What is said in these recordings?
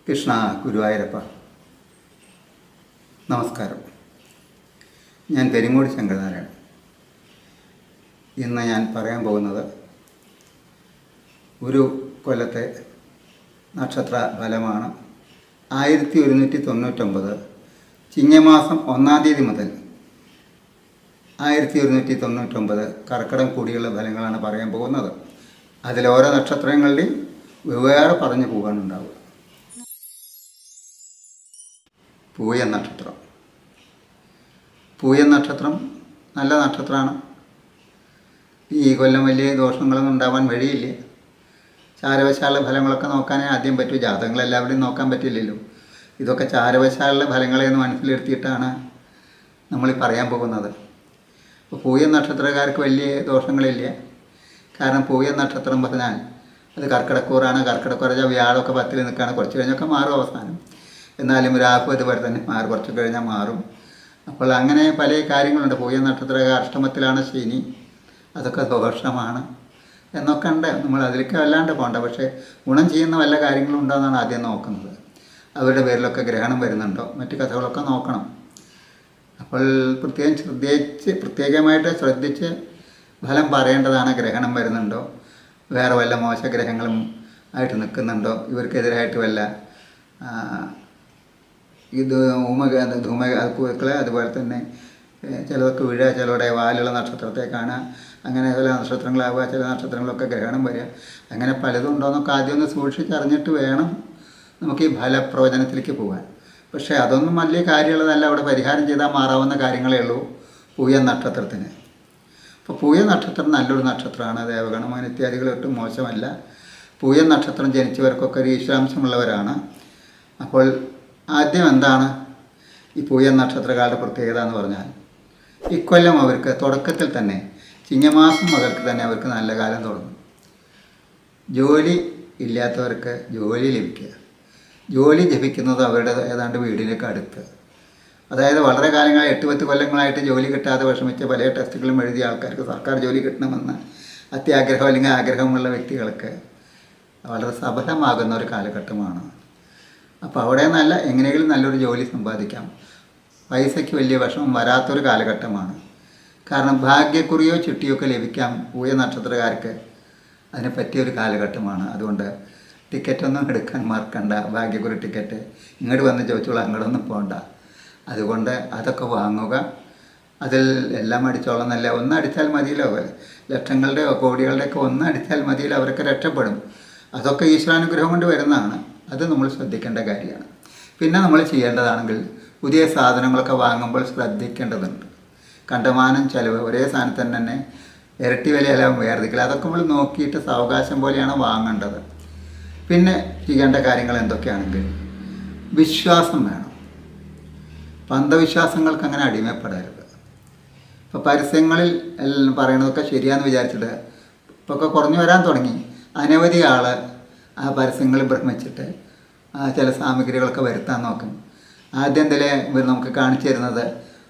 കൃഷ്ണ ഗുരുവായൂരപ്പ നമസ്കാരം ഞാൻ പെരിങ്ങോട് ശങ്കരനാരായണൻ ഇന്ന് ഞാൻ പറയാൻ പോകുന്നത് ഒരു കൊല്ലത്തെ നക്ഷത്ര ഫലമാണ് ആയിരത്തി ഒരുന്നൂറ്റി തൊണ്ണൂറ്റൊമ്പത് ചിങ്ങമാസം ഒന്നാം തീയതി മുതൽ ആയിരത്തി ഒരുന്നൂറ്റി തൊണ്ണൂറ്റൊമ്പത് കർക്കിടം കൂടിയുള്ള ഫലങ്ങളാണ് പറയാൻ പോകുന്നത് അതിൽ ഓരോ നക്ഷത്രങ്ങളുടെയും വെവ്വേറെ പറഞ്ഞു പോകാനുണ്ടാവുക പൂയ നക്ഷത്രം പൂയ നക്ഷത്രം നല്ല നക്ഷത്രമാണ് ഈ കൊല്ലം വലിയ ദോഷങ്ങളൊന്നും ഉണ്ടാവാൻ വഴിയില്ല ചാരവശാല ഫലങ്ങളൊക്കെ നോക്കാനേ ആദ്യം പറ്റൂ ജാതകങ്ങൾ എല്ലാവരുടെയും നോക്കാൻ പറ്റില്ലല്ലോ ഇതൊക്കെ ചാരവശാലുള്ള ഫലങ്ങളെന്ന് മനസ്സിലെടുത്തിയിട്ടാണ് നമ്മൾ പറയാൻ പോകുന്നത് അപ്പോൾ പൂയ നക്ഷത്രക്കാർക്ക് വലിയ ദോഷങ്ങളില്ല കാരണം പൂയ നക്ഷത്രം പറഞ്ഞാൽ അത് കർക്കിടക്കൂറാണ് കർക്കിടക്കൂറ വ്യാഴമൊക്കെ പത്തിൽ നിൽക്കുകയാണ് കുറച്ച് കഴിഞ്ഞൊക്കെ മാറും അവസാനം എന്നാലും രാഹു അതുപോലെ തന്നെ മാറും കുറച്ച് കഴിഞ്ഞാൽ മാറും അപ്പോൾ അങ്ങനെ പല കാര്യങ്ങളുണ്ട് പൂയ നക്ഷത്ര അഷ്ടമത്തിലാണ് ശനി അതൊക്കെ ദോഷമാണ് എന്നൊക്കെ ഉണ്ട് നമ്മൾ അതിലേക്ക് വല്ലാണ്ട് പോകണ്ട പക്ഷേ ഗുണം ചെയ്യുന്ന വല്ല കാര്യങ്ങളും ഉണ്ടോ എന്നാണ് ആദ്യം നോക്കുന്നത് അവരുടെ പേരിലൊക്കെ ഗ്രഹണം വരുന്നുണ്ടോ മറ്റു കഥകളൊക്കെ നോക്കണം അപ്പോൾ പ്രത്യേകം ശ്രദ്ധിച്ച് പ്രത്യേകമായിട്ട് ശ്രദ്ധിച്ച് ഫലം പറയേണ്ടതാണ് ഗ്രഹണം വരുന്നുണ്ടോ വേറെ വല്ല മോശഗ്രഹങ്ങളും ആയിട്ട് നിൽക്കുന്നുണ്ടോ ഇവർക്കെതിരായിട്ട് വല്ല ആ, ഇത് ധൂമക ധൂമപൂക്കൾ അതുപോലെ തന്നെ ഏഹ്, ചിലതൊക്കെ വീഴുക ചിലരുടെ വാലുള്ള നക്ഷത്രത്തെ കാണുക അങ്ങനെ ചില നക്ഷത്രങ്ങളാവുക ചില നക്ഷത്രങ്ങളൊക്കെ ഗ്രഹണം വരിക അങ്ങനെ പലതും ഉണ്ടോയെന്നൊക്കെ ആദ്യം ഒന്ന് സൂക്ഷിച്ചറിഞ്ഞിട്ട് വേണം നമുക്ക് ഈ ഫലപ്രവചനത്തിലേക്ക് പോകാൻ പക്ഷേ അതൊന്നും വലിയ കാര്യമുള്ളതല്ല അവിടെ പരിഹാരം ചെയ്താൽ മാറാവുന്ന കാര്യങ്ങളേ ഉള്ളൂ പൂയ നക്ഷത്രത്തിന് അപ്പോൾ പൂയ നക്ഷത്രം നല്ലൊരു നക്ഷത്രമാണ് ദേവഗണമോൻ ഇത്യാദികൾ ഒട്ടും മോശമല്ല പൂയ നക്ഷത്രം ജനിച്ചവർക്കൊക്കെ ഒരു ഈശ്വരാംശമുള്ളവരാണ് അപ്പോൾ ആദ്യം എന്താണ് ഈ പൂയ നക്ഷത്രക്കാരുടെ പ്രത്യേകത എന്ന് പറഞ്ഞാൽ ഇക്കൊല്ലം അവർക്ക് തുടക്കത്തിൽ തന്നെ ചിങ്ങമാസം മുതൽക്ക് തന്നെ അവർക്ക് നല്ല കാലം തുടങ്ങും ജോലി ഇല്ലാത്തവർക്ക് ജോലി ലഭിക്കുക ജോലി ലഭിക്കുന്നത് അവരുടെ ഏതാണ്ട് വീടിനൊക്കെ അടുത്ത് അതായത് വളരെ കാലങ്ങളായി എട്ട് പത്ത് കൊല്ലങ്ങളായിട്ട് ജോലി കിട്ടാതെ വിഷമിച്ച പല ടെസ്റ്റുകളും എഴുതിയ ആൾക്കാർക്ക് സർക്കാർ ജോലി കിട്ടണമെന്ന് അത്യാഗ്രഹം അല്ലെങ്കിൽ ആഗ്രഹമുള്ള വ്യക്തികൾക്ക് വളരെ സഫലമാകുന്ന ഒരു കാലഘട്ടമാണ് അപ്പോൾ അവിടെ നല്ല എങ്ങനെയെങ്കിലും നല്ലൊരു ജോലി സമ്പാദിക്കാം പൈസയ്ക്ക് വലിയ വിഷമം വരാത്തൊരു കാലഘട്ടമാണ് കാരണം ഭാഗ്യക്കുറിയോ ചിട്ടിയോ ഒക്കെ ലഭിക്കാം പൂയ നക്ഷത്രക്കാർക്ക് അതിന് പറ്റിയൊരു കാലഘട്ടമാണ് അതുകൊണ്ട് ടിക്കറ്റൊന്നും എടുക്കാൻ മറക്കണ്ട ഭാഗ്യക്കുറി ടിക്കറ്റ് ഇങ്ങോട്ട് വന്ന് ചോദിച്ചോളൂ അങ്ങോട്ടൊന്നും പോകണ്ട അതുകൊണ്ട് അതൊക്കെ വാങ്ങുക അതിൽ എല്ലാം അടിച്ചോളന്നല്ല ഒന്ന് അടിച്ചാൽ മതിയല്ലോ ലക്ഷങ്ങളുടെയോ കോടികളുടെയൊക്കെ ഒന്ന് അടിച്ചാൽ മതിയല്ലോ അവരൊക്കെ രക്ഷപ്പെടും അതൊക്കെ ഈശ്വരാനുഗ്രഹം കൊണ്ട് വരുന്നതാണ് അത് നമ്മൾ ശ്രദ്ധിക്കേണ്ട കാര്യമാണ് പിന്നെ നമ്മൾ ചെയ്യേണ്ടതാണെങ്കിൽ പുതിയ സാധനങ്ങളൊക്കെ വാങ്ങുമ്പോൾ ശ്രദ്ധിക്കേണ്ടതുണ്ട് കണ്ടമാനം ചിലവ് ഒരേ സാധനത്തിന് തന്നെ ഇരട്ടി വിലയെല്ലാം വേർതിക്കില്ല അതൊക്കെ നമ്മൾ നോക്കിയിട്ട് സാവകാശം പോലെയാണ് വാങ്ങേണ്ടത് പിന്നെ ചെയ്യേണ്ട കാര്യങ്ങൾ എന്തൊക്കെയാണെങ്കിൽ വിശ്വാസം വേണം അന്ധവിശ്വാസങ്ങൾക്ക് അങ്ങനെ അടിമപ്പെടരുത് ഇപ്പോൾ പരസ്യങ്ങളിൽ എല്ലാം പറയണതൊക്കെ ശരിയാന്ന് വിചാരിച്ചിട്ട് ഇപ്പോൾ ഒക്കെ കുറഞ്ഞു വരാൻ തുടങ്ങി അനവധി ആൾ ആ പരസ്യങ്ങളിൽ ഭ്രമിച്ചിട്ട് ആ ചില സാമഗ്രികളൊക്കെ വരുത്താൻ നോക്കും ആദ്യം എന്തിലെ ഇവർ നമുക്ക് കാണിച്ചു തരുന്നത്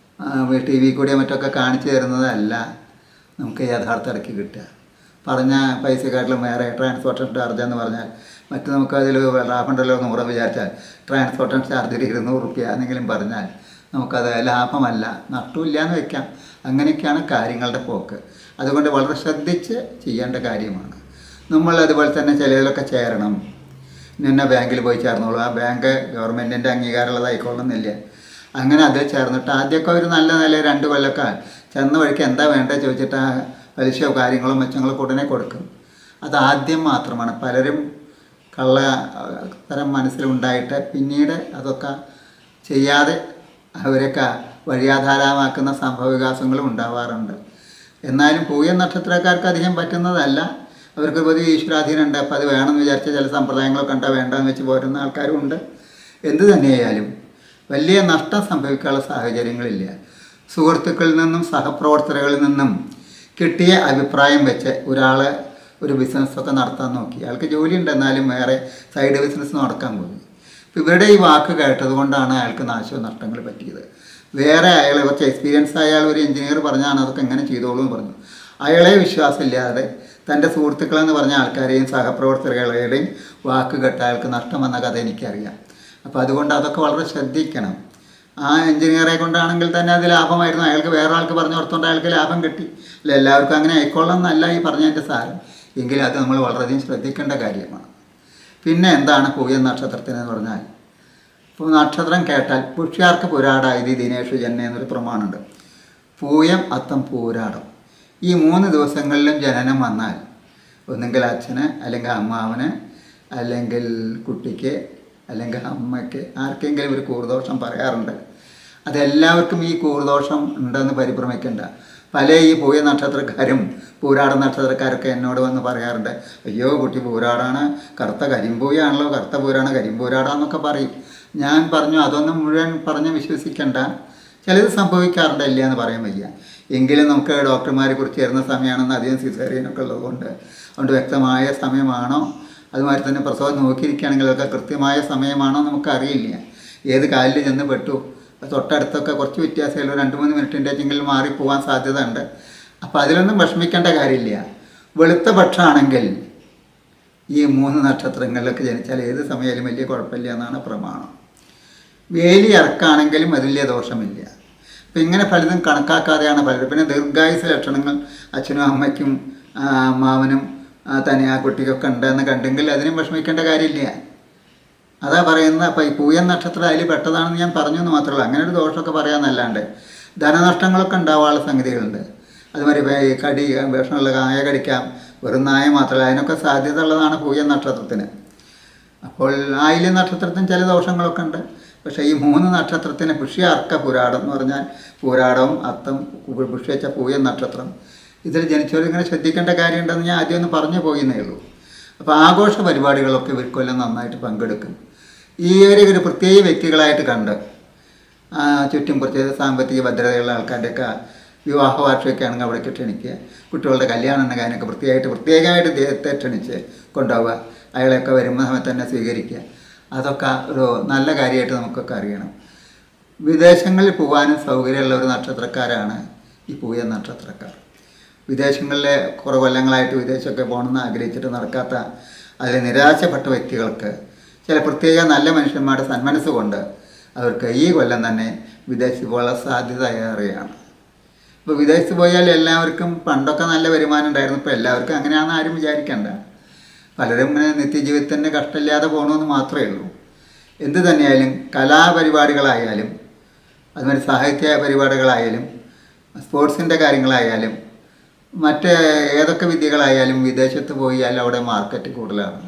ടി വി കൂടിയോ മറ്റൊക്കെ കാണിച്ചു തരുന്നതല്ല നമുക്ക് യഥാർത്ഥ ഇടയ്ക്ക് കിട്ടുക പറഞ്ഞ പൈസക്കാട്ടിലും വേറെ ട്രാൻസ്പോർട്ടേഷൻ ചാർജ് എന്ന് പറഞ്ഞാൽ മറ്റ് നമുക്ക് അതിൽ ലാഭമുണ്ടല്ലോ നൂറ് വിചാരിച്ചാൽ ട്രാൻസ്പോർട്ടേഷൻ ചാർജ് ഒരു ഇരുന്നൂറ് റുപ്യ എന്നെങ്കിലും പറഞ്ഞാൽ നമുക്കത് ലാഭമല്ല നഷ്ടമില്ല എന്ന് വെക്കാം അങ്ങനെയൊക്കെയാണ് കാര്യങ്ങളുടെ പോക്ക് അതുകൊണ്ട് വളരെ ശ്രദ്ധിച്ച് ചെയ്യേണ്ട കാര്യമാണ് നമ്മൾ അതുപോലെ തന്നെ ചിലതിലൊക്കെ ചേരണം ഇന്ന ബാങ്കിൽ പോയി ചേർന്നോളൂ ആ ബാങ്ക് ഗവൺമെൻറ്റിൻ്റെ അംഗീകാരമുള്ളതായിക്കൊള്ളുന്നില്ല അങ്ങനെ അതിൽ ചേർന്നിട്ട് ആദ്യമൊക്കെ ഒരു നല്ല നില രണ്ട് കൊല്ലൊക്കെ ചെന്ന വഴിക്ക് എന്താ വേണ്ടത് ചോദിച്ചിട്ട് ആ പലിശയോ കാര്യങ്ങളോ മെച്ചങ്ങളോ ഉടനെ കൊടുക്കും അത് ആദ്യം മാത്രമാണ് പലരും കള്ള അഹ്, തരം മനസ്സിലുണ്ടായിട്ട് പിന്നീട് അതൊക്കെ ചെയ്യാതെ അവരൊക്കെ വഴിയാധാരമാക്കുന്ന സംഭവ വികാസങ്ങളും ഉണ്ടാവാറുണ്ട് എന്നാലും പൂയ നക്ഷത്രക്കാർക്ക് അധികം പറ്റുന്നതല്ല അവർക്ക് പൊതുവെ ഈശ്വരാധീനം ഉണ്ട് അപ്പോൾ അത് വേണമെന്ന് വിചാരിച്ച ചില സമ്പ്രദായങ്ങളൊക്കെ ഉണ്ടാ വേണ്ടെന്ന് വെച്ച് പോരുന്ന ആൾക്കാരും ഉണ്ട് എന്ത് തന്നെയായാലും വലിയ നഷ്ടം സംഭവിക്കാനുള്ള സാഹചര്യങ്ങളില്ല സുഹൃത്തുക്കളിൽ നിന്നും സഹപ്രവർത്തകരിൽ നിന്നും കിട്ടിയ അഭിപ്രായം വെച്ച് ഒരാൾ ഒരു ബിസിനസ്സൊക്കെ നടത്താൻ നോക്കി അയാൾക്ക് ജോലി ഉണ്ട് എന്നാലും വേറെ സൈഡ് ബിസിനസ് നടക്കാൻ പോയി അപ്പോൾ ഇവരുടെ ഈ വാക്ക് കേട്ടത് കൊണ്ടാണ് അയാൾക്ക് നാശവും നഷ്ടങ്ങൾ പറ്റിയത് വേറെ അയാൾ കുറച്ച് എക്സ്പീരിയൻസ് ആയ ആൾ ഒരു എഞ്ചിനീയർ പറഞ്ഞാണ് അതൊക്കെ എങ്ങനെ ചെയ്തോളൂ എന്ന് പറഞ്ഞു അയാളെ വിശ്വാസമില്ലാതെ തൻ്റെ സുഹൃത്തുക്കളെന്ന് പറഞ്ഞ ആൾക്കാരെയും സഹപ്രവർത്തകരുടെയും വാക്ക് കേട്ട അയാൾക്ക് നഷ്ടം വന്ന കഥ എനിക്കറിയാം അപ്പോൾ അതുകൊണ്ട് അതൊക്കെ വളരെ ശ്രദ്ധിക്കണം ആ എഞ്ചിനീയറെ കൊണ്ടാണെങ്കിൽ തന്നെ അത് ലാഭമായിരുന്നു അയാൾക്ക് വേറെ ആൾക്ക് പറഞ്ഞു കൊടുത്തോണ്ട് അയാൾക്ക് ലാഭം കിട്ടി അല്ല എല്ലാവർക്കും അങ്ങനെ ആയിക്കോളണം എന്നല്ല ഈ പറഞ്ഞതിൻ്റെ സാരം എങ്കിലും അത് നമ്മൾ വളരെയധികം ശ്രദ്ധിക്കേണ്ട കാര്യമാണ് പിന്നെ എന്താണ് പൂയ നക്ഷത്രത്തിനെന്ന് പറഞ്ഞാൽ ഇപ്പോൾ നക്ഷത്രം കേട്ടാൽ പുഷ്യാർക്ക് പുരാടായത് ദിനേഷ് ജന്മ എന്നൊരു പ്രമാണമുണ്ട് പൂയം അത്തം പൂരാടം ഈ മൂന്ന് ദിവസങ്ങളിലും ജനനം വന്നാൽ ഒന്നെങ്കിൽ അച്ഛന് അല്ലെങ്കിൽ അമ്മാവന് അല്ലെങ്കിൽ കുട്ടിക്ക് അല്ലെങ്കിൽ അമ്മയ്ക്ക് ആർക്കെങ്കിലും ഒരു കൂറുദോഷം പറയാറുണ്ട് അതെല്ലാവർക്കും ഈ കൂറുദോഷം ഉണ്ടെന്ന് പരിഭ്രമിക്കണ്ട പല ഈ പൂയ നക്ഷത്രക്കാരും പൂരാട നക്ഷത്രക്കാരൊക്കെ എന്നോട് വന്ന് പറയാറുണ്ട് അയ്യോ കുട്ടി പൂരാടാണ് കറുത്ത കരിമ്പൂയാണല്ലോ കറുത്ത പൂരാണ് കരിമ്പൂരാടാന്നൊക്കെ പറയും ഞാൻ പറഞ്ഞു അതൊന്നും മുഴുവൻ പറഞ്ഞ് വിശ്വസിക്കണ്ട ചിലത് സംഭവിക്കാറുണ്ട് ഇല്ല എന്ന് പറയാൻ വയ്യ എങ്കിലും നമുക്ക് ഡോക്ടർമാരെ കുറിച്ച് തരുന്ന സമയമാണെന്ന് അധികം സിസേറിയനൊക്കെ ഉള്ളതുകൊണ്ട് അതുകൊണ്ട് വ്യക്തമായ സമയമാണോ അതുമാതിരി തന്നെ പ്രസവം നോക്കിയിരിക്കുകയാണെങ്കിൽ അതൊക്കെ കൃത്യമായ സമയമാണോ നമുക്കറിയില്ല ഏത് കാലിൽ ചെന്ന് പെട്ടു തൊട്ടടുത്തൊക്കെ കുറച്ച് വ്യത്യാസമുള്ളൂ രണ്ട് മൂന്ന് മിനിറ്റിൻ്റെ എങ്കിലും മാറിപ്പോകാൻ സാധ്യത ഉണ്ട് അപ്പോൾ അതിലൊന്നും വിഷമിക്കേണ്ട കാര്യമില്ല വെളുത്ത പക്ഷമാണെങ്കിൽ ഈ മൂന്ന് നക്ഷത്രങ്ങളിലൊക്കെ ജനിച്ചാൽ ഏത് സമയമായാലും വലിയ കുഴപ്പമില്ല എന്നാണ് പ്രമാണം വേലി ഇറക്കാണെങ്കിലും അത് വലിയ ദോഷമില്ല അപ്പം ഇങ്ങനെ പലതും കണക്കാക്കാതെയാണ് പലരും പിന്നെ ദീർഘായുസ് ലക്ഷണങ്ങൾ അച്ഛനും അമ്മയ്ക്കും ആ, അമ്മാവനും ആ, തന്നെ ആ കുട്ടിക്കൊക്കെ ഉണ്ടെന്ന് കണ്ടെങ്കിൽ അതിനും വിഷമിക്കേണ്ട കാര്യമില്ല അതാ പറയുന്നത് അപ്പം ഈ പൂയൻ നക്ഷത്രം അതിൽ പെട്ടതാണെന്ന് ഞാൻ പറഞ്ഞു എന്ന് മാത്രമല്ല അങ്ങനെ ഒരു ദോഷമൊക്കെ പറയാമെന്നല്ലാണ്ട് ധനനഷ്ടങ്ങളൊക്കെ ഉണ്ടാവാനുള്ള സംഗതികളുണ്ട് അതുമാതിരി ഇപ്പം ഈ കടി വിഷമുള്ള കായ കടിക്കാം വെറും നായ മാത്രമല്ല അതിനൊക്കെ സാധ്യത ഉള്ളതാണ് പൂയൻ നക്ഷത്രത്തിന് അപ്പോൾ ആയില്യ നക്ഷത്രത്തിന് ചില ദോഷങ്ങളൊക്കെ ഉണ്ട് പക്ഷേ ഈ മൂന്ന് നക്ഷത്രത്തിന് പുഷ്യ അർക്ക പുരാടം എന്ന് പറഞ്ഞാൽ പുരാടവും അത്തം പുഷ്യ വെച്ച പൂയ നക്ഷത്രം ഇതിൽ ജനിച്ചവരിങ്ങനെ ശ്രദ്ധിക്കേണ്ട കാര്യമുണ്ടെന്ന് ഞാൻ ആദ്യം ഒന്ന് പറഞ്ഞു പോയിന്നേ ഉള്ളൂ അപ്പോൾ ആഘോഷ പരിപാടികളൊക്കെ ഇവർക്കൊല്ലം നന്നായിട്ട് പങ്കെടുക്കും ഈ ഒരു ഒരു പ്രത്യേക വ്യക്തികളായിട്ട് കണ്ട് ആ, ചുറ്റും കുറച്ച് സാമ്പത്തിക ഭദ്രതയുള്ള ആൾക്കാരുടെയൊക്കെ വിവാഹ വാർഷികമൊക്കെ ആണെങ്കിൽ അവിടേക്ക് ക്ഷണിക്കുക കുട്ടികളുടെ കല്യാണം എന്ന കാര്യമൊക്കെ പ്രത്യേകമായിട്ട് പ്രത്യേകമായിട്ട് ദൈവത്തെ ക്ഷണിച്ച് കൊണ്ടുപോവുക അയാളെയൊക്കെ വരുന്ന സമയത്ത് തന്നെ സ്വീകരിക്കുക അതൊക്കെ ഒരു നല്ല കാര്യമായിട്ട് നമുക്കൊക്കെ അറിയണം വിദേശങ്ങളിൽ പോകാനും സൗകര്യമുള്ള ഒരു നക്ഷത്രക്കാരാണ് ഈ പൂയ നക്ഷത്രക്കാർ വിദേശങ്ങളിലെ കുറേ കൊല്ലങ്ങളായിട്ട് വിദേശമൊക്കെ പോകണമെന്ന് ആഗ്രഹിച്ചിട്ട് നടക്കാത്ത അതിൽ നിരാശപ്പെട്ട വ്യക്തികൾക്ക് ചില പ്രത്യേക നല്ല മനുഷ്യന്മാരുടെ സന്മനസ് കൊണ്ട് അവർക്ക് ഈ കൊല്ലം തന്നെ വിദേശത്ത് പോകാനുള്ള സാധ്യത ഏറെയാണ് ഇപ്പോൾ വിദേശത്ത് പോയാൽ എല്ലാവർക്കും പണ്ടൊക്കെ നല്ല വരുമാനം ഉണ്ടായിരുന്നു ഇപ്പോൾ എല്ലാവർക്കും അങ്ങനെയാണെന്ന് ആരും വിചാരിക്കണ്ട പലരും ഇങ്ങനെ നിത്യജീവിതത്തിന് കഷ്ടമില്ലാതെ പോകണമെന്ന് മാത്രമേ ഉള്ളൂ എന്ത് തന്നെയായാലും കലാപരിപാടികളായാലും അതുമാതിരി സാഹിത്യ പരിപാടികളായാലും സ്പോർട്സിൻ്റെ കാര്യങ്ങളായാലും മറ്റ് ഏതൊക്കെ വിദ്യകളായാലും വിദേശത്ത് പോയാൽ അവിടെ മാർക്കറ്റ് കൂടുതലാണ്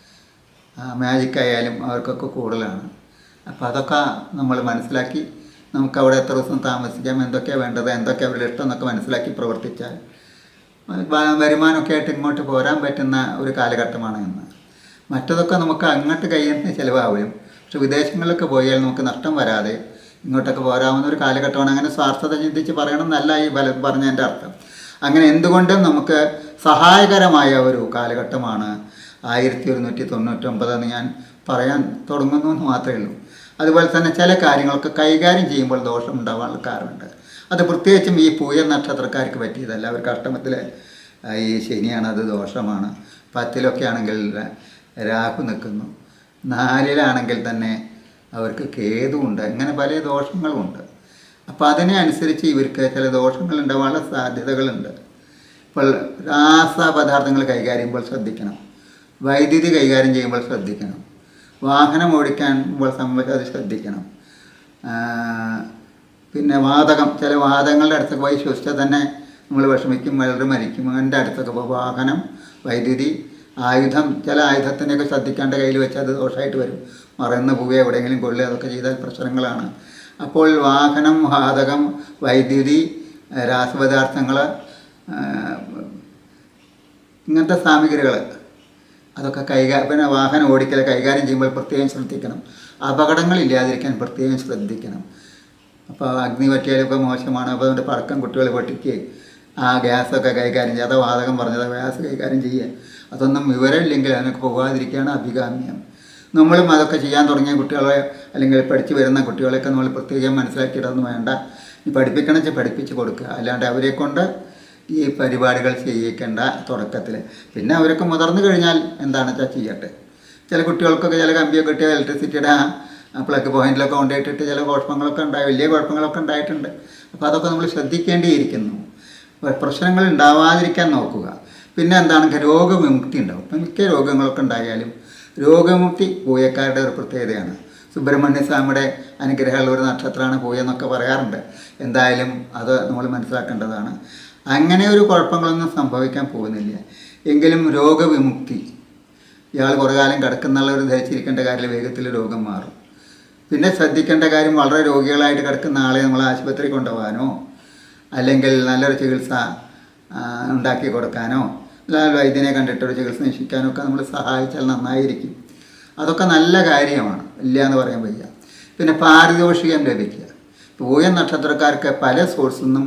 മാജിക് ആയാലും അവർക്കൊക്കെ കൂടുതലാണ് അപ്പോൾ അതൊക്കെ നമ്മൾ മനസ്സിലാക്കി നമുക്ക് അവിടെ എത്ര ദിവസം താമസിക്കാം എന്തൊക്കെയാണ് വേണ്ടത് എന്തൊക്കെയാണ് അവരുടെ ഇഷ്ടം എന്നൊക്കെ മനസ്സിലാക്കി പ്രവർത്തിച്ചാൽ വ- വരുമാനമൊക്കെ ആയിട്ട് ഇങ്ങോട്ട് പോരാൻ പറ്റുന്ന ഒരു കാലഘട്ടമാണ് ഇന്ന് മറ്റതൊക്കെ നമുക്ക് അങ്ങോട്ട് കയ്യിൽ നിന്ന് ചിലവാകും പക്ഷെ വിദേശങ്ങളിലൊക്കെ പോയാൽ നമുക്ക് നഷ്ടം വരാതെ ഇങ്ങോട്ടൊക്കെ പോരാവുന്ന ഒരു കാലഘട്ടമാണ് അങ്ങനെ സ്വാർത്ഥത ചിന്തിച്ച് പറയണം എന്നല്ല ഈ ബല പറഞ്ഞതിൻ്റെ അർത്ഥം അങ്ങനെ എന്തുകൊണ്ടും നമുക്ക് സഹായകരമായ ഒരു കാലഘട്ടമാണ് ആയിരത്തി ഒരുന്നൂറ്റി തൊണ്ണൂറ്റൊമ്പത് എന്ന് ഞാൻ പറയാൻ തുടങ്ങുന്നു എന്ന് മാത്രമേ ഉള്ളൂ അതുപോലെ തന്നെ ചില കാര്യങ്ങളൊക്കെ കൈകാര്യം ചെയ്യുമ്പോൾ ദോഷം ഉണ്ടാവാനുള്ള കാരണമുണ്ട് അത് പ്രത്യേകിച്ചും ഈ പൂയ നക്ഷത്രക്കാർക്ക് പറ്റിയതല്ല അവർക്ക് അഷ്ടമത്തിൽ ഈ ശനിയാണ് അത് ദോഷമാണ് പത്തിലൊക്കെ ആണെങ്കിൽ രാഹു നിൽക്കുന്നു നാലിലാണെങ്കിൽ തന്നെ അവർക്ക് കേതുണ്ട് ഇങ്ങനെ പല ദോഷങ്ങളുമുണ്ട് അപ്പോൾ അതിനെ അനുസരിച്ച് ഇവർക്ക് ചില ദോഷങ്ങൾ ഉണ്ടാവാനുള്ള സാധ്യതകളുണ്ട് ഇപ്പോൾ രാസപദാർത്ഥങ്ങൾ കൈകാര്യം ചെയ്യുമ്പോൾ ശ്രദ്ധിക്കണം വൈദ്യുതി കൈകാര്യം ചെയ്യുമ്പോൾ ശ്രദ്ധിക്കണം വാഹനം ഓടിക്കുമ്പോൾ സംബന്ധിച്ച് അത് ശ്രദ്ധിക്കണം ആ, പിന്നെ വാതകം ചില വാതങ്ങളുടെ അടുത്തൊക്കെ പോയി ശ്വസിച്ചാൽ തന്നെ നമ്മൾ വിഷമിക്കും വളരെ മരിക്കും അതിൻ്റെ അടുത്തൊക്കെ ഇപ്പോൾ വാഹനം വൈദ്യുതി ആയുധം ചില ആയുധത്തിനെയൊക്കെ ശ്രദ്ധിക്കാണ്ട് കയ്യിൽ വെച്ചാൽ അത് ദോഷമായിട്ട് വരും മറന്ന് പോവുക എവിടെയെങ്കിലും കൊള്ളുക അതൊക്കെ ചെയ്താൽ പ്രശ്നങ്ങളാണ് അപ്പോൾ വാഹനം വാതകം വൈദ്യുതി ആ, രാസപദാർത്ഥങ്ങൾ ഇങ്ങനത്തെ സാമഗ്രികൾ അതൊക്കെ കൈകാര്യം പിന്നെ വാഹനം ഓടിക്കൽ കൈകാര്യം ചെയ്യുമ്പോൾ പ്രത്യേകം ശ്രദ്ധിക്കണം അപകടങ്ങളില്ലാതിരിക്കാൻ പ്രത്യേകം ശ്രദ്ധിക്കണം അപ്പോൾ അഗ്നി പറ്റിയാലൊക്കെ മോശമാണ് അപ്പോൾ അതുകൊണ്ട് പടക്കം കുട്ടികൾ പൊട്ടിക്ക് ആ ഗ്യാസൊക്കെ കൈകാര്യം ചെയ്യുക അതോ വാതകം പറഞ്ഞത് ഗ്യാസ് കൈകാര്യം ചെയ്യുക അതൊന്നും വിവരമില്ലെങ്കിൽ അതിനൊക്കെ പോകാതിരിക്കുകയാണ് അഭികാമ്യം നമ്മളും അതൊക്കെ ചെയ്യാൻ തുടങ്ങിയ കുട്ടികളെ അല്ലെങ്കിൽ പഠിച്ചു വരുന്ന കുട്ടികളെയൊക്കെ നമ്മൾ പ്രത്യേകം മനസ്സിലാക്കിയിട്ടൊന്നും വേണ്ട ഈ പഠിപ്പിക്കണം വെച്ചാൽ പഠിപ്പിച്ച് കൊടുക്കുക അല്ലാണ്ട് അവരെ കൊണ്ട് ഈ പരിപാടികൾ ചെയ്യിക്കേണ്ട തുടക്കത്തിൽ പിന്നെ അവരൊക്കെ മുതിർന്നു കഴിഞ്ഞാൽ എന്താണെന്ന് വെച്ചാൽ ചെയ്യട്ടെ ചില കുട്ടികൾക്കൊക്കെ ചില കമ്പിയൊക്കെ കിട്ടിയ ഇലക്ട്രിസിറ്റിയുടെ ആ പ്ലഗ് പോയിന്റിലൊക്കെ കൊണ്ടുപോയിട്ടിട്ട് ചില കുഴപ്പങ്ങളൊക്കെ ഉണ്ടായി വലിയ കുഴപ്പങ്ങളൊക്കെ ഉണ്ടായിട്ടുണ്ട് അപ്പോൾ അതൊക്കെ നമ്മൾ ശ്രദ്ധിക്കേണ്ടിയിരിക്കുന്നു പ്രശ്നങ്ങൾ ഉണ്ടാവാതിരിക്കാൻ നോക്കുക പിന്നെ എന്താണ് രോഗവിമുക്തി ഉണ്ടാവും ഇപ്പം മിക്ക രോഗങ്ങളൊക്കെ ഉണ്ടായാലും രോഗമുക്തി പൂയക്കാരുടെ ഒരു പ്രത്യേകതയാണ് സുബ്രഹ്മണ്യ സ്വാമിയുടെ അനുഗ്രഹമുള്ള ഒരു നക്ഷത്രമാണ് പൂയ എന്നൊക്കെ പറയാറുണ്ട് എന്തായാലും അത് നമ്മൾ മനസ്സിലാക്കേണ്ടതാണ് അങ്ങനെ ഒരു കുഴപ്പങ്ങളൊന്നും സംഭവിക്കാൻ പോകുന്നില്ല എങ്കിലും രോഗവിമുക്തി ഇയാൾ കുറേ കാലം കിടക്കുന്നുള്ളവർ ധരിച്ചിരിക്കേണ്ട കാര്യത്തിൽ വേഗത്തിൽ രോഗം മാറും പിന്നെ ശ്രദ്ധിക്കേണ്ട കാര്യം വളരെ രോഗികളായിട്ട് കിടക്കുന്ന ആളെ നമ്മൾ ആശുപത്രി കൊണ്ടുപോകാനോ അല്ലെങ്കിൽ നല്ലൊരു ചികിത്സ ആ, ഉണ്ടാക്കി കൊടുക്കാനോ അല്ലാതെ വൈദ്യനെ കണ്ടിട്ടൊരു ചികിത്സ നിശ്ചയിക്കാനോ ഒക്കെ നമ്മൾ സഹായിച്ചാൽ നന്നായിരിക്കും അതൊക്കെ നല്ല കാര്യമാണ് ഇല്ല എന്ന് പറയാൻ വയ്യ പിന്നെ പാരിതോഷികം ലഭിക്കുക പൂയ നക്ഷത്രക്കാർക്ക് പല സോഴ്സിൽ നിന്നും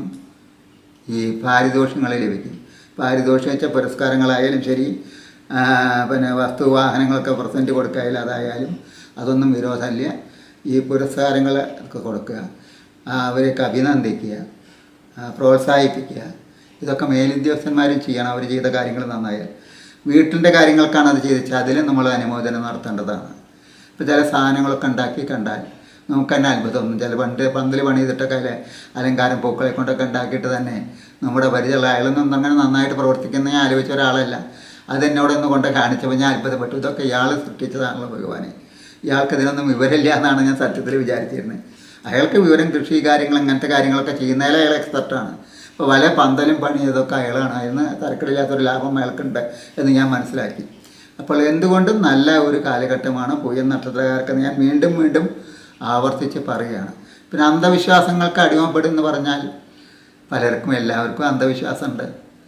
ഈ പാരിതോഷികങ്ങൾ ലഭിക്കും പാരിതോഷികം വെച്ച പുരസ്കാരങ്ങളായാലും ശരി ആ, പിന്നെ വസ്തു വാഹനങ്ങളൊക്കെ പ്രസൻറ്റ് കൊടുക്കായാലും അതായാലും അതൊന്നും വിരോധമില്ല ഈ പുരസ്കാരങ്ങൾ ഒക്കെ കൊടുക്കുക ആ, അവരെയൊക്കെ അഭിനന്ദിക്കുക ആ, പ്രോത്സാഹിപ്പിക്കുക ഇതൊക്കെ മേലുദ്യോഗസ്ഥന്മാരും ചെയ്യണം അവർ ചെയ്ത കാര്യങ്ങൾ നന്നായാൽ വീട്ടിൻ്റെ കാര്യങ്ങൾക്കാണ് അത് ചെയ്തിച്ചാൽ അതിലും നമ്മൾ അനുമോദനം നടത്തേണ്ടതാണ് ഇപ്പോൾ ചില സാധനങ്ങളൊക്കെ ഉണ്ടാക്കി കണ്ടാൽ നമുക്ക് തന്നെ അത്ഭുതമൊന്നും ചില പണ്ട് പന്തൽ പണി ചെയ്തിട്ടൊക്കെ അല്ലെ അലങ്കാരം പൂക്കളെ കൊണ്ടൊക്കെ ഉണ്ടാക്കിയിട്ട് തന്നെ നമ്മുടെ പരിചയമുള്ള അയാളൊന്നും അങ്ങനെ നന്നായിട്ട് പ്രവർത്തിക്കുന്ന ഞാൻ ആലോചിച്ച ഒരാളല്ല അതെന്നോടൊന്ന് കൊണ്ട് കാണിച്ചപ്പോൾ ഞാൻ അത്ഭുതപ്പെട്ടു ഇതൊക്കെ ഇയാൾ സൃഷ്ടിച്ചതാണല്ലോ ഭഗവാനെ ഇയാൾക്ക് ഇതിനൊന്നും വിവരമില്ല എന്നാണ് ഞാൻ സത്യത്തിൽ വിചാരിച്ചിരുന്നത് അയാൾക്ക് വിവരം കൃഷി കാര്യങ്ങൾ അങ്ങനത്തെ കാര്യങ്ങളൊക്കെ ചെയ്യുന്നതിൽ അയാൾ എക്സ്പെർട്ടാണ് ഇപ്പോൾ വല പന്തലും പണി ഇതൊക്കെ അയാളാണ് അതിന് തരക്കിടില്ലാത്തൊരു ലാഭം അയാൾക്കുണ്ട് എന്ന് ഞാൻ മനസ്സിലാക്കി അപ്പോൾ എന്തുകൊണ്ടും നല്ല ഒരു കാലഘട്ടമാണ് പൂയൻ നക്ഷത്രക്കാർക്ക് ഞാൻ വീണ്ടും വീണ്ടും ആവർത്തിച്ച് പറയുകയാണ് പിന്നെ അന്ധവിശ്വാസങ്ങൾക്ക് അടിമപ്പെടുമെന്ന് പറഞ്ഞാൽ പലർക്കും എല്ലാവർക്കും അന്ധവിശ്വാസമുണ്ട്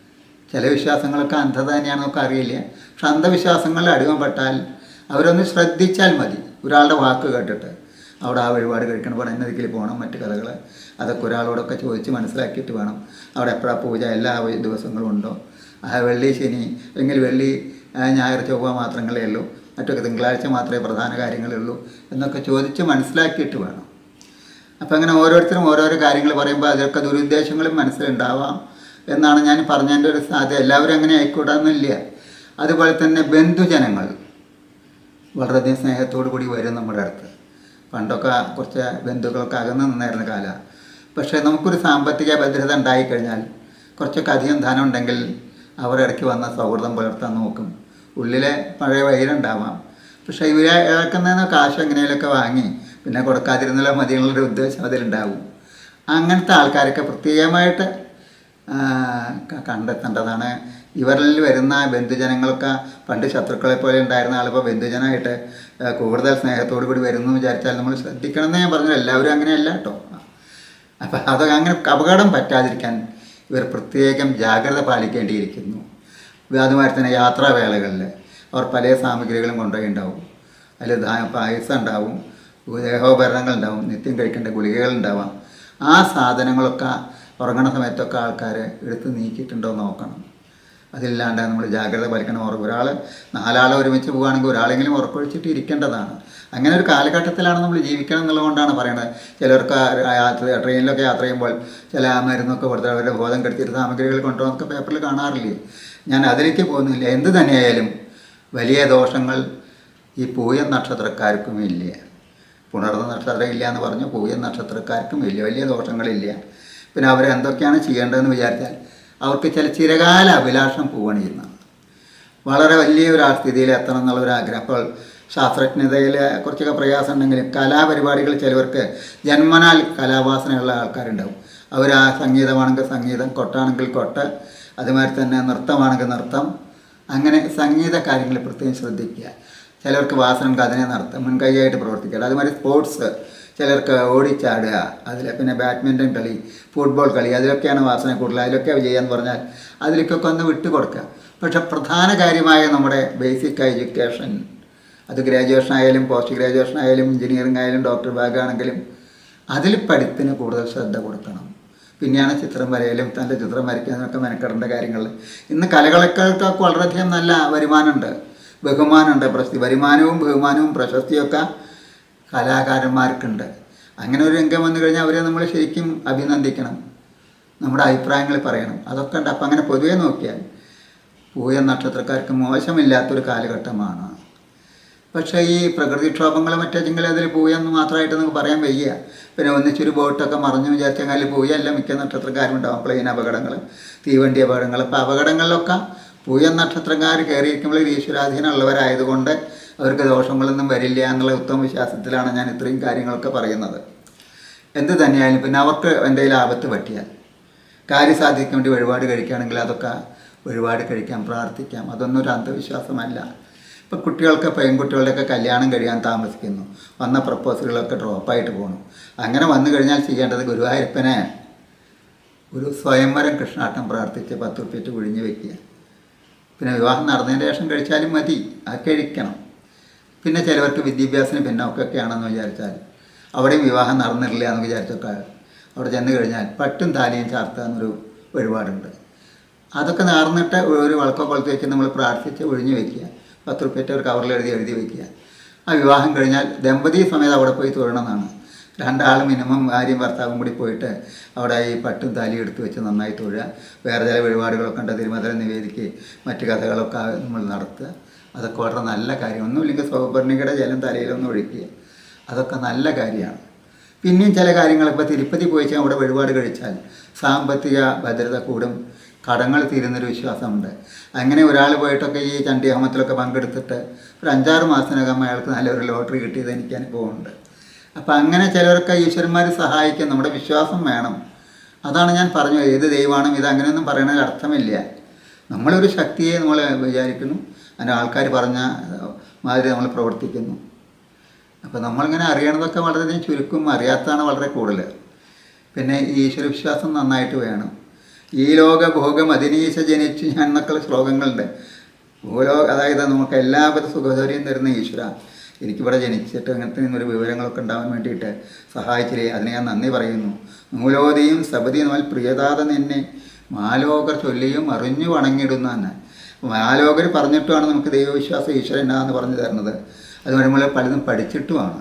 ചില വിശ്വാസങ്ങളൊക്കെ അന്ധത തന്നെയാണെന്നൊക്കെ അറിയില്ല പക്ഷെ അന്ധവിശ്വാസങ്ങളിൽ അടിമപ്പെട്ടാൽ അവരൊന്ന് ശ്രദ്ധിച്ചാൽ മതി ഒരാളുടെ വാക്ക് കേട്ടിട്ട് അവിടെ ആ വഴിപാട് കഴിക്കണം ഇവിടെ എന്നതിൽ പോകണം മറ്റു കഥകൾ അതൊക്കെ ഒരാളോടൊക്കെ ചോദിച്ച് മനസ്സിലാക്കിയിട്ട് വേണം അവിടെ എപ്പോഴാണ് പൂജ എല്ലാ ദിവസങ്ങളും ഉണ്ടോ ആ വെള്ളി ശനി അല്ലെങ്കിൽ വെള്ളി ആ, ഞായർ ചൊവ്വ മാത്രങ്ങളേ ഉള്ളൂ മറ്റൊക്കെ തിങ്കളാഴ്ച മാത്രമേ പ്രധാന കാര്യങ്ങളേ ഉള്ളൂ എന്നൊക്കെ ചോദിച്ച് മനസ്സിലാക്കിയിട്ട് വേണം അപ്പം അങ്ങനെ ഓരോരുത്തരും ഓരോരോ കാര്യങ്ങൾ പറയുമ്പോൾ അതിലൊക്കെ ദുരുദ്ദേശങ്ങളും മനസ്സിലുണ്ടാവാം എന്നാണ് ഞാൻ പറഞ്ഞതിൻ്റെ ഒരു സാധ്യത എല്ലാവരും അങ്ങനെ ആയിക്കൂടാന്നില്ല അതുപോലെ തന്നെ ബന്ധുജനങ്ങൾ വളരെയധികം സ്നേഹത്തോടു കൂടി വരും നമ്മുടെ അടുത്ത് പണ്ടൊക്കെ കുറച്ച് ബന്ധുക്കളൊക്കെ അകന്ന് നിന്നായിരുന്ന കാലമാണ് പക്ഷേ നമുക്കൊരു സാമ്പത്തിക ഭദ്രത ഉണ്ടായിക്കഴിഞ്ഞാൽ കുറച്ചൊക്കെ അധികം ധനം ഉണ്ടെങ്കിൽ അവർ ഇടയ്ക്ക് വന്ന സൗഹൃദം പുലർത്താൻ നോക്കും ഉള്ളിലെ പഴയ വൈരുണ്ടാവാം പക്ഷേ ഇവരെ ഇളക്കുന്നതിന് കാശ് എങ്ങനെയൊക്കെ വാങ്ങി പിന്നെ കൊടുക്കാതിരുന്നാലോ മതിയുള്ളൊരു ഉദ്ദേശം അതിലുണ്ടാവും അങ്ങനത്തെ ആൾക്കാരൊക്കെ പ്രത്യേകമായിട്ട് ആ, ക- കണ്ടെത്തേണ്ടതാണ് ഇവരിൽ വരുന്ന ബന്ധുജനങ്ങളൊക്കെ പണ്ട് ശത്രുക്കളെ പോലെ ഉണ്ടായിരുന്ന ആളിപ്പോൾ ബന്ധുജനമായിട്ട് ആ, കൂടുതൽ സ്നേഹത്തോടു കൂടി വരുന്നു എന്ന് വിചാരിച്ചാൽ നമ്മൾ ശ്രദ്ധിക്കണം എന്ന് ഞാൻ പറഞ്ഞു എല്ലാവരും അങ്ങനെയല്ല കേട്ടോ അപ്പം അതൊക്കെ അങ്ങനെ അപകടം പറ്റാതിരിക്കാൻ ഇവർ പ്രത്യേകം ജാഗ്രത പാലിക്കേണ്ടിയിരിക്കുന്നു അതുമാതിരി തന്നെ യാത്രാവേളകളിൽ അവർ പല സാമഗ്രികളും കൊണ്ടുപോയി അതിൽ ധാ- പായസം ഉണ്ടാവും ദേഹോപകരണങ്ങൾ ഉണ്ടാവും നിത്യം കഴിക്കേണ്ട ഗുളികകൾ ഉണ്ടാവാം ആ സാധനങ്ങളൊക്കെ ഉറങ്ങണ സമയത്തൊക്കെ ആൾക്കാർ എടുത്ത് നീക്കിയിട്ടുണ്ടോ എന്ന് നോക്കണം അതില്ലാണ്ട് നമ്മൾ ജാഗ്രത പാലിക്കണം ഉറ- ഒരാൾ നാലാളെ ഒരുമിച്ച് പോവുകയാണെങ്കിൽ ഒരാളെങ്കിലും ഉറക്കൊഴിച്ചിട്ട് ഇരിക്കേണ്ടതാണ് അങ്ങനെ ഒരു കാലഘട്ടത്തിലാണ് നമ്മൾ ജീവിക്കണം എന്നുള്ളതുകൊണ്ടാണ് പറയുന്നത് ചിലർക്ക് ആ യാത്ര ട്രെയിനിലൊക്കെ യാത്ര ചെയ്യുമ്പോൾ ചില മരുന്നൊക്കെ കൊടുത്ത് അവരുടെ ബോധം കെടുത്തിട്ട് സാമഗ്രികൾ കൊണ്ടുവന്നൊക്കെ പേപ്പറിൽ കാണാറില്ലേ ഞാൻ അതിലേക്ക് പോകുന്നില്ല എന്ത് തന്നെയായാലും വലിയ ദോഷങ്ങൾ ഈ പൂയൻ നക്ഷത്രക്കാർക്കും ഇല്ല പുണർന്ന നക്ഷത്രം ഇല്ല എന്ന് പറഞ്ഞു പൂയൻ നക്ഷത്രക്കാർക്കും വലിയ വലിയ ദോഷങ്ങളില്ല പിന്നെ അവരെന്തൊക്കെയാണ് ചെയ്യേണ്ടതെന്ന് വിചാരിച്ചാൽ അവർക്ക് ചില ചിരകാല അഭിലാഷം പൂവണിയുന്നതാണ് വളരെ വലിയ ഒരു ആ സ്ഥിതിയിൽ എത്തണം എന്നുള്ള ഒരു ആഗ്രഹം അപ്പോൾ ശാസ്ത്രജ്ഞതയിൽ കുറച്ചൊക്കെ പ്രയാസം ഉണ്ടെങ്കിലും കലാപരിപാടികൾ ചിലവർക്ക് ജന്മനാൽ കലാവാസനയുള്ള ആൾക്കാരുണ്ടാവും അവർ ആ സംഗീതമാണെങ്കിൽ സംഗീതം കൊട്ടാണെങ്കിൽ കൊട്ട് അതുമാതിരി തന്നെ നൃത്തമാണെങ്കിൽ നൃത്തം അങ്ങനെ സംഗീത കാര്യങ്ങൾ പ്രത്യേകം ശ്രദ്ധിക്കുക ചിലർക്ക് വാസനം അതിനെ നടത്തുക മുൻകൈയായിട്ട് പ്രവർത്തിക്കുക അതുമാതിരി സ്പോർട്സ് ചിലർക്ക് ഓടിച്ചാടുക അതിൽ പിന്നെ ബാഡ്മിൻ്റൺ കളി ഫുട്ബോൾ കളി അതിലൊക്കെയാണ് വാസന കൂടുതൽ അതിലൊക്കെ ചെയ്യാന്ന് പറഞ്ഞാൽ അതിലേക്കൊക്കെ ഒന്ന് വിട്ടുകൊടുക്കുക പക്ഷെ പ്രധാന കാര്യമായ നമ്മുടെ ബേസിക് എഡ്യൂക്കേഷൻ അത് ഗ്രാജുവേഷൻ ആയാലും പോസ്റ്റ് ഗ്രാജുവേഷൻ ആയാലും എഞ്ചിനീയറിംഗ് ആയാലും ഡോക്ടർ ഭാഗമാണെങ്കിലും അതിൽ പഠിപ്പിന് കൂടുതൽ ശ്രദ്ധ കൊടുക്കണം പിന്നെയാണ് ചിത്രം വരയിലും തൻ്റെ ചിത്രം വരയ്ക്കാനൊക്കെ മെനക്കെടേണ്ട കാര്യങ്ങൾ ഇന്ന് കലകളൊക്കെ വളരെയധികം നല്ല വരുമാനമുണ്ട് ബഹുമാനമുണ്ട് പ്രശസ്തി വരുമാനവും ബഹുമാനവും പ്രശസ്തിയൊക്കെ കലാകാരന്മാർക്കുണ്ട് അങ്ങനെ ഒരു രംഗം വന്നു കഴിഞ്ഞാൽ അവരെ നമ്മൾ ശരിക്കും അഭിനന്ദിക്കണം നമ്മുടെ അഭിപ്രായങ്ങൾ പറയണം അതൊക്കെ ഉണ്ട് അപ്പം അങ്ങനെ പൊതുവെ നോക്കിയാൽ പൂയ നക്ഷത്രക്കാർക്ക് മോശമില്ലാത്തൊരു കാലഘട്ടമാണ് പക്ഷേ ഈ പ്രകൃതിക്ഷോഭങ്ങൾ മറ്റേതെങ്കിലും അതിൽ പൂയെന്ന് മാത്രമായിട്ട് നമുക്ക് പറയാൻ വയ്യ പിന്നെ ഒന്നിച്ചൊരു ബോട്ടൊക്കെ മറിഞ്ഞു വിചാരിച്ചാൽ പൂയല്ല മിക്ക നക്ഷത്രക്കാരും ഉണ്ടാവും പ്ലെയിൻ അപകടങ്ങൾ തീവണ്ടി അപകടങ്ങൾ അപ്പോൾ അപകടങ്ങളിലൊക്കെ പൂയ നക്ഷത്രക്കാർ കയറിയിരിക്കുമ്പോൾ ഈശ്വരാധീനം ഉള്ളവരായതുകൊണ്ട് അവർക്ക് ദോഷങ്ങളൊന്നും വരില്ല എന്നുള്ള ഉത്തമ വിശ്വാസത്തിലാണ് ഞാൻ ഇത്രയും കാര്യങ്ങളൊക്കെ പറയുന്നത് എന്ത് തന്നെയായാലും പിന്നെ അവർക്ക് എന്തെങ്കിലും ആപത്ത് പറ്റിയാൽ കാര്യം സാധിക്കാൻ വേണ്ടി വഴിപാട് കഴിക്കുകയാണെങ്കിൽ അതൊക്കെ വഴിപാട് കഴിക്കാം പ്രാർത്ഥിക്കാം അതൊന്നും ഒരു അന്ധവിശ്വാസമല്ല ഇപ്പം കുട്ടികൾക്ക് പെൺകുട്ടികളുടെയൊക്കെ കല്യാണം കഴിയാൻ താമസിക്കുന്നു വന്ന പ്രപ്പോസലുകളൊക്കെ ഡ്രോപ്പായിട്ട് പോകണം അങ്ങനെ വന്നു കഴിഞ്ഞാൽ ചെയ്യേണ്ടത് ഗുരുവായൂരപ്പനെ ഒരു സ്വയംവരം കൃഷ്ണാട്ടം പ്രാർത്ഥിച്ച് പത്ത് ഉറുപ്പിട്ട് ഒഴിഞ്ഞു വെക്കുക പിന്നെ വിവാഹം നടന്നതിന് ശേഷം കഴിച്ചാലും മതി അത് കഴിക്കണം പിന്നെ ചിലവർക്ക് വിദ്യാഭ്യാസത്തിന് പിന്നോക്കൊക്കെ ആണെന്ന് വിചാരിച്ചാൽ അവിടെയും വിവാഹം നടന്നിട്ടില്ല എന്ന് വിചാരിച്ചൊക്കെ അവിടെ ചെന്ന് കഴിഞ്ഞാൽ പട്ടും താലിയും ചാർത്തുക എന്നൊരു വഴിപാടുണ്ട് അതൊക്കെ നേർന്നിട്ട് ഒരു വിളക്കോ കൊളുത്തി വെച്ച് നമ്മൾ പ്രാർത്ഥിച്ച് ഒഴിഞ്ഞു വെക്കുക പത്ത് റുപ്യറ്റ് ഒരു കവറിൽ എഴുതി എഴുതി വെക്കുക ആ വിവാഹം കഴിഞ്ഞാൽ ദമ്പതി സമയത്ത് അവിടെ പോയി തൊഴണമെന്നാണ് രണ്ടാൾ മിനിമം ഭാര്യയും ഭർത്താവും കൂടി പോയിട്ട് അവിടെ ഈ പട്ടും താലിയും എടുത്ത് വെച്ച് നന്നായി തൊഴുക വേറെ ചില വഴിപാടുകളൊക്കെ ഉണ്ട് തിരുമധുര നിവേദിക്ക് മറ്റു കഥകളൊക്കെ നമ്മൾ നടത്തുക അതൊക്കെ വളരെ നല്ല കാര്യം ഒന്നുമില്ലെങ്കിൽ സൗപർണികയുടെ ജലം തലയിലൊന്നും ഒഴിക്കുക അതൊക്കെ നല്ല കാര്യമാണ് പിന്നെയും ചില കാര്യങ്ങൾ ഇപ്പോൾ തിരുപ്പതി പോയിച്ചാൽ അവിടെ വഴിപാട് കഴിച്ചാൽ സാമ്പത്തിക ഭദ്രത കൂടും കടങ്ങൾ തീരുന്നൊരു വിശ്വാസമുണ്ട് അങ്ങനെ ഒരാൾ പോയിട്ടൊക്കെ ഈ ചണ്ഡീഹോമത്തിലൊക്കെ പങ്കെടുത്തിട്ട് ഒരു അഞ്ചാറ് മാസത്തിനകം അയാൾക്ക് നല്ലൊരു ലോട്ടറി കിട്ടിയത് എനിക്ക് അനുഭവമുണ്ട് അപ്പം അങ്ങനെ ചിലരൊക്കെ ഈശ്വരന്മാർ സഹായിക്കും നമ്മുടെ വിശ്വാസം വേണം അതാണ് ഞാൻ പറഞ്ഞു ഏത് ദൈവമാണ് ഇത് അങ്ങനെയൊന്നും പറയുന്നതിൽ അർത്ഥമില്ല നമ്മളൊരു ശക്തിയെ നമ്മൾ വിചാരിക്കുന്നു അതിൻ്റെ ആൾക്കാർ പറഞ്ഞ മാതിരി നമ്മൾ പ്രവർത്തിക്കുന്നു അപ്പോൾ നമ്മളിങ്ങനെ അറിയണതൊക്കെ വളരെയധികം ചുരുക്കും അറിയാത്തതാണ് വളരെ കൂടുതൽ പിന്നെ ഈ ഈശ്വരവിശ്വാസം നന്നായിട്ട് വേണം ഈ ലോക ഭോഗം അതിനീശ ജനിച്ചു ഞാൻ എന്നൊക്കെയുള്ള ശ്ലോകങ്ങളുണ്ട് ഭൂലോക അതായത് നമുക്ക് എല്ലാവിധ സുഖസൗകര്യം തരുന്ന ഈശ്വര എനിക്കിവിടെ ജനിച്ചിട്ട് അങ്ങനത്തെ ഒരു വിവരങ്ങളൊക്കെ ഉണ്ടാവാൻ വേണ്ടിയിട്ട് സഹായിച്ചില്ലേ അതിന് ഞാൻ നന്ദി പറയുന്നു മൂലോദിയും സബതി നോൽ പ്രിയതാത നിന്നെ മാലോകർ ചൊല്ലിയും അറിഞ്ഞു വണങ്ങിയിടുന്ന തന്നെ മാലോകർ പറഞ്ഞിട്ടുമാണ് നമുക്ക് ദൈവവിശ്വാസം ഈശ്വരൻ എന്നാന്ന് പറഞ്ഞു തരുന്നത് അത് നമ്മൾ പലതും പഠിച്ചിട്ടുമാണ്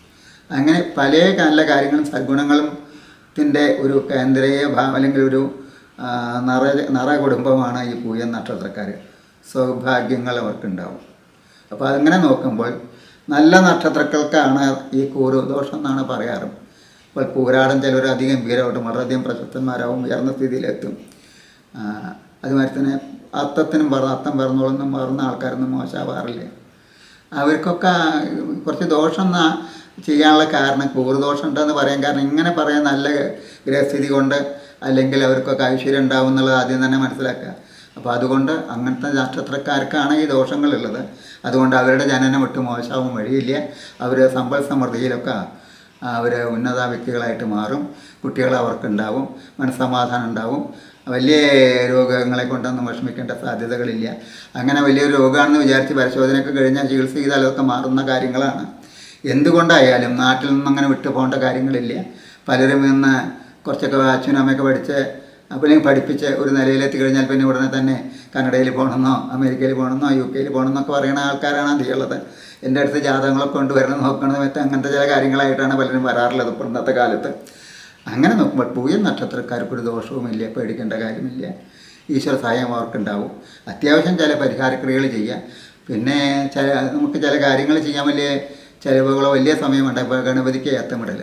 അങ്ങനെ പല നല്ല കാര്യങ്ങളും സദ്ഗുണങ്ങളും ത്തിൻ്റെ ഒരു കേന്ദ്രീയ ഭാവം അല്ലെങ്കിൽ ഒരു ആ, നിറ നിറ കുടുംബമാണ് ഈ പൂയൻ നക്ഷത്രക്കാർ സൗഭാഗ്യങ്ങൾ അവർക്കുണ്ടാവും അപ്പോൾ അതങ്ങനെ നോക്കുമ്പോൾ നല്ല നക്ഷത്രങ്ങൾക്കാണ് ഈ കൂറ് ദോഷം എന്നാണ് പറയാറ് ഇപ്പോൾ പൂരാടം ചിലർ അതിഗംഭീരമായിട്ടും വളരെയധികം പ്രശസ്തന്മാരാവും ഉയർന്ന സ്ഥിതിയിലെത്തും ആ, അതുമാതിരി തന്നെ അത്തത്തിനും പറ അത്തം പറന്നോളൊന്നും മാറുന്ന ആൾക്കാരൊന്നും മോശമാവാറില്ല അവർക്കൊക്കെ കുറച്ച് ദോഷം എന്നാ ചെയ്യാനുള്ള കാരണം കൂറുദോഷം ഉണ്ടെന്ന് പറയാൻ കാരണം ഇങ്ങനെ പറയാൻ നല്ല ഗ്രഹസ്ഥിതി കൊണ്ട് അല്ലെങ്കിൽ അവർക്കൊക്കെ ഐശ്വര്യം ഉണ്ടാവും എന്നുള്ളത് ആദ്യം തന്നെ മനസ്സിലാക്കുക അപ്പോൾ അതുകൊണ്ട് അങ്ങനത്തെ നക്ഷത്രക്കാർക്കാണ് ഈ ദോഷങ്ങളുള്ളത് അതുകൊണ്ട് അവരുടെ ജനനം ഒട്ടും മോശമാവും വഴിയില്ല അവർ സമ്പൽ സമൃദ്ധിയിലൊക്കെ അവർ ഉന്നത വ്യക്തികളായിട്ട് മാറും കുട്ടികൾ അവർക്കുണ്ടാവും മനസ്സമാധാനം ഉണ്ടാവും വലിയ രോഗങ്ങളെ കൊണ്ടൊന്നും വിഷമിക്കേണ്ട സാധ്യതകളില്ല അങ്ങനെ വലിയൊരു രോഗമാണെന്ന് വിചാരിച്ച് പരിശോധനയൊക്കെ കഴിഞ്ഞാൽ ചികിത്സ ചെയ്താൽ അതൊക്കെ മാറുന്ന കാര്യങ്ങളാണ് എന്തുകൊണ്ടായാലും നാട്ടിൽ നിന്നും അങ്ങനെ വിട്ടു പോകേണ്ട കാര്യങ്ങളില്ല പലരും ഇന്ന് കുറച്ചൊക്കെ അച്ഛനും അമ്മയൊക്കെ പഠിച്ച് അല്ലെങ്കിൽ പഠിപ്പിച്ച് ഒരു നിലയിലെത്തി കഴിഞ്ഞാൽ പിന്നെ ഉടനെ തന്നെ കന്നഡയിൽ പോകണമെന്നോ അമേരിക്കയിൽ പോകണമെന്നോ യു കെയിൽ പോകണമെന്നൊക്കെ പറയുന്ന ആൾക്കാരാണ് അധികമുള്ളത് എൻ്റെ അടുത്ത് ജാതകങ്ങളൊക്കെ കൊണ്ടുവരണം നോക്കണ സമയത്ത് അങ്ങനത്തെ ചില കാര്യങ്ങളായിട്ടാണ് പലരും വരാറുള്ളത് ഇപ്പോൾ ഇന്നത്തെ കാലത്ത് അങ്ങനെ നോക്കുമ്പോൾ പൂയൻ നക്ഷത്രക്കാർക്ക് ഒരു ദോഷവുമില്ല പേടിക്കേണ്ട കാര്യമില്ല ഈശ്വര സഹായം അവർക്കുണ്ടാവും അത്യാവശ്യം ചില പരിഹാരക്രിയകൾ ചെയ്യാം പിന്നെ ചില നമുക്ക് ചില കാര്യങ്ങൾ ചെയ്യാൻ വലിയ ചിലവുകളോ വലിയ സമയമുണ്ട് ഇപ്പോൾ ഗണപതിക്ക് ഏത്തമിടൽ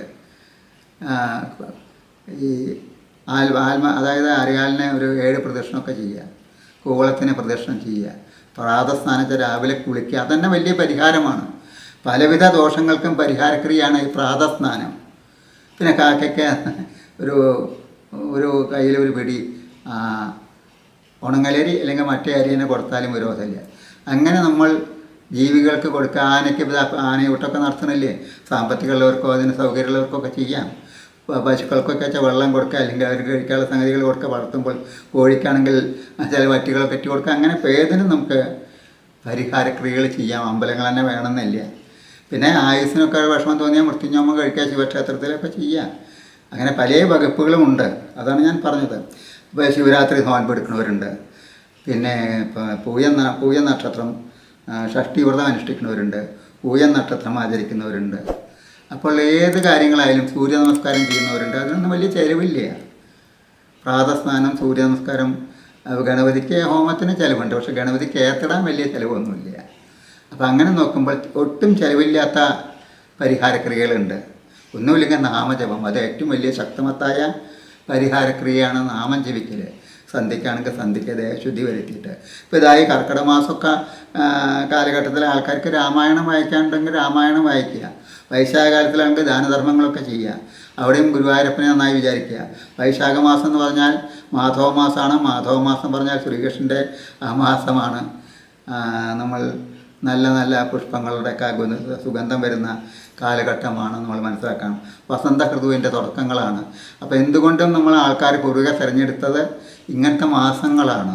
ഈ ആൽ ആത്മ അതായത് അരയാലിനെ ഒരു ഏഴ് പ്രദക്ഷിണമൊക്കെ ചെയ്യുക കൂവളത്തിന് പ്രദക്ഷിണം ചെയ്യുക പ്രാതസ്നാനത്തെ രാവിലെ കുളിക്കുക അതന്നെ വലിയ പരിഹാരമാണ് പലവിധ ദോഷങ്ങൾക്കും പരിഹാരക്രിയയാണ് ഈ പ്രാതസ്നാനം പിന്നെ കാക്കയ്ക്ക് ഒരു ഒരു കയ്യിൽ ഒരു പിടി ആ, ഉണങ്ങലരി അല്ലെങ്കിൽ മറ്റേ അരിനെ കൊടുത്താലും വിരോധമില്ല അങ്ങനെ നമ്മൾ ജീവികൾക്ക് കൊടുക്കുക ആനയ്ക്ക് ഇതാ ആനയൂട്ടൊക്കെ നടത്തണില്ലേ സാമ്പത്തികമുള്ളവർക്കോ അതിന് സൗകര്യമുള്ളവർക്കൊക്കെ ചെയ്യാം പ- പശുക്കൾക്കൊക്കെ വെച്ചാൽ വെള്ളം കൊടുക്കുക അല്ലെങ്കിൽ അവർക്ക് കഴിക്കാനുള്ള സംഗതികൾ കൊടുക്കുക വളർത്തുമ്പോൾ കോഴിക്കാണെങ്കിൽ ചില വറ്റികളൊക്കെ കെട്ടി കൊടുക്കുക അങ്ങനെ ഇപ്പോൾ ഏതിനും നമുക്ക് പരിഹാരക്രിയകൾ ചെയ്യാം അമ്പലങ്ങൾ തന്നെ വേണമെന്നില്ല പിന്നെ ആയുസിനൊക്കെ വിഷമം തോന്നിയാൽ മൃത്യുഞ്ഞോമം കഴിക്കുക ശിവക്ഷേത്രത്തിലൊക്കെ ചെയ്യാം അങ്ങനെ പല വകുപ്പുകളും ഉണ്ട് അതാണ് ഞാൻ പറഞ്ഞത് ഇപ്പോൾ ശിവരാത്രി നോൻപ് എടുക്കുന്നവരുണ്ട് പിന്നെ ഇപ്പോൾ പൂയ ന- പൂയ നക്ഷത്രം ആ, ഷഷ്ടി വ്രതം അനുഷ്ഠിക്കുന്നവരുണ്ട് പൂയ നക്ഷത്രം ആചരിക്കുന്നവരുണ്ട് അപ്പോൾ ഏത് കാര്യങ്ങളായാലും സൂര്യ നമസ്കാരം ചെയ്യുന്നവരുണ്ട് അതിനൊന്നും വലിയ ചിലവില്ല പ്രാതസ്നാനം സൂര്യ നമസ്കാരം അത് ഗണപതിക്ക് ഹോമത്തിന് ചിലവുണ്ട് പക്ഷെ ഗണപതിക്ക് ഏത്തിടാൻ വലിയ ചിലവൊന്നുമില്ല അപ്പം അങ്ങനെ നോക്കുമ്പോൾ ഒട്ടും ചിലവില്ലാത്ത പരിഹാരക്രിയകളുണ്ട് ഒന്നുമില്ലെങ്കിൽ നാമജപം അത് ഏറ്റവും വലിയ ശക്തമത്തായ പരിഹാരക്രിയയാണ് നാമം ജപിക്കൽ സന്ധ്യയ്ക്കാണെങ്കിൽ സന്ധ്യയ്ക്ക് ദേഹശുദ്ധി വരുത്തിയിട്ട് ഇപ്പോൾ ഇതായി കർക്കിടക മാസമൊക്കെ ആ, കാലഘട്ടത്തിലെ ആൾക്കാർക്ക് രാമായണം വായിക്കാനുണ്ടെങ്കിൽ രാമായണം വായിക്കുക വൈശാഖകാലത്തിലാണെങ്കിൽ ദാനധർമ്മങ്ങളൊക്കെ ചെയ്യുക അവിടെയും ഗുരുവായൂരപ്പനെ നന്നായി വിചാരിക്കുക വൈശാഖ മാസം എന്ന് പറഞ്ഞാൽ മാധവ മാസമാണ് മാധവ മാസം പറഞ്ഞാൽ ശ്രീകൃഷ്ണൻ്റെ ആ മാസമാണ് ആ, നമ്മൾ നല്ല നല്ല പുഷ്പങ്ങളുടെയൊക്കെ ഗുണ- സുഗന്ധം വരുന്ന കാലഘട്ടമാണ് നമ്മൾ മനസ്സിലാക്കണം വസന്ത ഋതുവിൻ്റെ തുടക്കങ്ങളാണ് അപ്പോൾ എന്തുകൊണ്ടും നമ്മൾ ആൾക്കാർ കുറുകെ തിരഞ്ഞെടുത്തത് ഇങ്ങനത്തെ മാസങ്ങളാണ്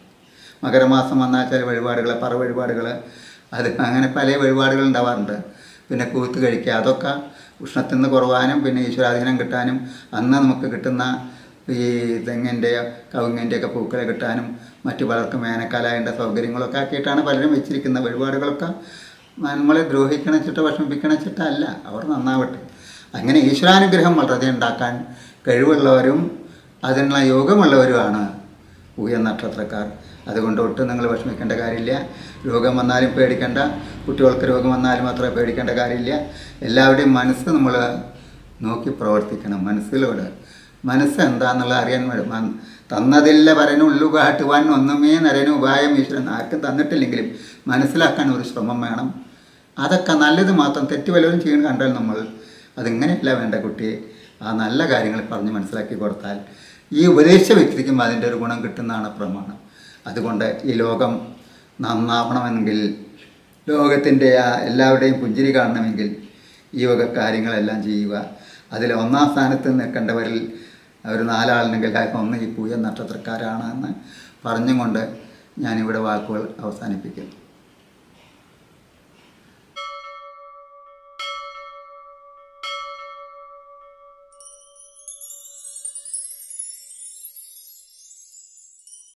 മകരമാസം വന്നാൽ ചില വഴിപാടുകൾ പറ വഴിപാടുകൾ അത് അങ്ങനെ പല വഴിപാടുകൾ ഉണ്ടാവാറുണ്ട് പിന്നെ കൂത്ത് കഴിക്കുക അതൊക്കെ ഉഷ്ണത്തിൽ നിന്ന് കുറവാനും പിന്നെ ഈശ്വരാധീനം കിട്ടാനും അന്ന് നമുക്ക് കിട്ടുന്ന ഈ തെങ്ങിൻ്റെയോ കവുങ്ങിൻ്റെയൊക്കെ പൂക്കളെ കിട്ടാനും മറ്റു പലർക്കും വേനൽക്കാലമായതിൻ്റെ സൗകര്യങ്ങളൊക്കെ ആക്കിയിട്ടാണ് പലരും വെച്ചിരിക്കുന്ന വഴിപാടുകളൊക്കെ നമ്മളെ ദ്രോഹിക്കണച്ചിട്ടോ വിഷമിപ്പിക്കണച്ചിട്ടല്ല അവർ നന്നാവട്ടെ അങ്ങനെ ഈശ്വരാനുഗ്രഹം വളരെ ഉണ്ടാക്കാൻ കഴിവുള്ളവരും അതിനുള്ള യോഗമുള്ളവരുമാണ് പൂയ നക്ഷത്രക്കാർ അതുകൊണ്ട് ഒട്ടും നിങ്ങൾ വിഷമിക്കേണ്ട കാര്യമില്ല രോഗം വന്നാലും പേടിക്കേണ്ട കുട്ടികൾക്ക് രോഗം വന്നാലും അത്ര പേടിക്കേണ്ട കാര്യമില്ല എല്ലാവരുടെയും മനസ്സ് നമ്മൾ നോക്കി പ്രവർത്തിക്കണം മനസ്സിലൂടെ മനസ്സ് എന്താണെന്നുള്ളത് അറിയാൻ വേണം മൻ- തന്നതില്ല പരനുള്ളു കാട്ടുവാൻ ഒന്നുമേ നരന് ഉപായം ഈശ്വരൻ ആർക്കും തന്നിട്ടില്ലെങ്കിലും മനസ്സിലാക്കാൻ ഒരു ശ്രമം വേണം അതൊക്കെ നല്ലത് മാത്രം തെറ്റ് വല്ലവരും ചെയ്യുന്ന കണ്ടാൽ നമ്മൾ അതിങ്ങനെയല്ല വേണ്ട കുട്ടിയെ ആ നല്ല കാര്യങ്ങൾ പറഞ്ഞ് മനസ്സിലാക്കി കൊടുത്താൽ ഈ ഉപദേശിച്ച വ്യക്തിക്കും അതിൻ്റെ ഒരു ഗുണം കിട്ടുന്നതാണ് പ്രമാണം അതുകൊണ്ട് ഈ ലോകം നന്നാവണമെങ്കിൽ ലോകത്തിൻ്റെ ആ എല്ലാവരുടെയും പുഞ്ചിരി കാണണമെങ്കിൽ ഈ വക കാര്യങ്ങളെല്ലാം ചെയ്യുക അതിൽ ഒന്നാം സ്ഥാനത്ത് നിൽക്കേണ്ടവരിൽ ഒരു നാലാളുണ്ടെങ്കിൽ ആ ഒന്ന് ഈ പൂയ നക്ഷത്രക്കാരാണ് എന്ന് പറഞ്ഞുകൊണ്ട് ഞാനിവിടെ വാക്കുകൾ അവസാനിപ്പിക്കുന്നു